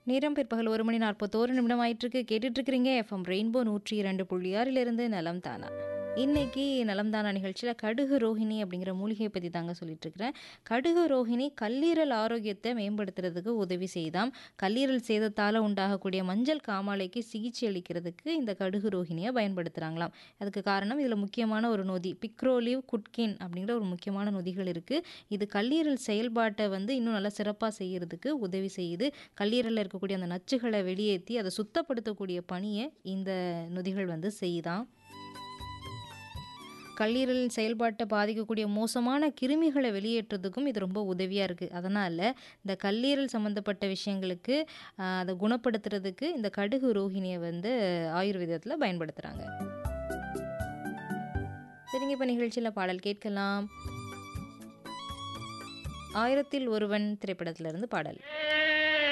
நேரம் பிற்பகல் ஒரு மணி நாற்பத்தோரு நிமிடம் ஆயிட்டிருக்கு கேட்டுட்டு இருக்கிறீங்க எஃப்எம் ரெயின்போ நூற்றி இரண்டு புள்ளி ஆறிலிருந்து நலம் தானா இன்னைக்கு நலம் தானா நிகழ்ச்சியில் கடுகு ரோஹிணி அப்படிங்கிற மூலிகையை பற்றி தாங்க சொல்லிட்டு இருக்கிறேன் கடுகு ரோஹிணி கல்லீரல் ஆரோக்கியத்தை மேம்படுத்துறதுக்கு உதவி செய்தாம் கல்லீரல் சேதத்தால் உண்டாகக்கூடிய மஞ்சள் காமாலைக்கு சிகிச்சை அளிக்கிறதுக்கு இந்த கடுகு ரோஹிணியை பயன்படுத்துகிறாங்களாம் அதுக்கு காரணம் இதில் முக்கியமான ஒரு நொதி பிக்ரோலிவ் குட்கின் அப்படிங்கிற ஒரு முக்கியமான நொதிகள் இருக்குது இது கல்லீரல் செயல்பாட்டை வந்து இன்னும் நல்லா சிறப்பாக செய்யறதுக்கு உதவி செய்யுது கல்லீரலில் இருக்கக்கூடிய அந்த நச்சுகளை வெளியேற்றி அதை சுத்தப்படுத்தக்கூடிய பணியை இந்த நொதிகள் வந்து செய்யுதான் கல்லீரல் செயல்பாட்டை பாதிக்கக்கூடிய மோசமான கிருமிகளை வெளியேற்றுறதுக்கும் இது ரொம்ப உதவியாக இருக்குது அதனால் இந்த கல்லீரல் சம்மந்தப்பட்ட விஷயங்களுக்கு ஆஹ், அதை குணப்படுத்துறதுக்கு இந்த கடுகு ரோஹிணியை வந்து ஆயுர்வேதத்தில் பயன்படுத்துகிறாங்க சரிங்க இப்போ நிகழ்ச்சியில் பாடல் கேட்கலாம் ஆயிரத்தில் ஒருவன் திரைப்படத்திலிருந்து பாடல்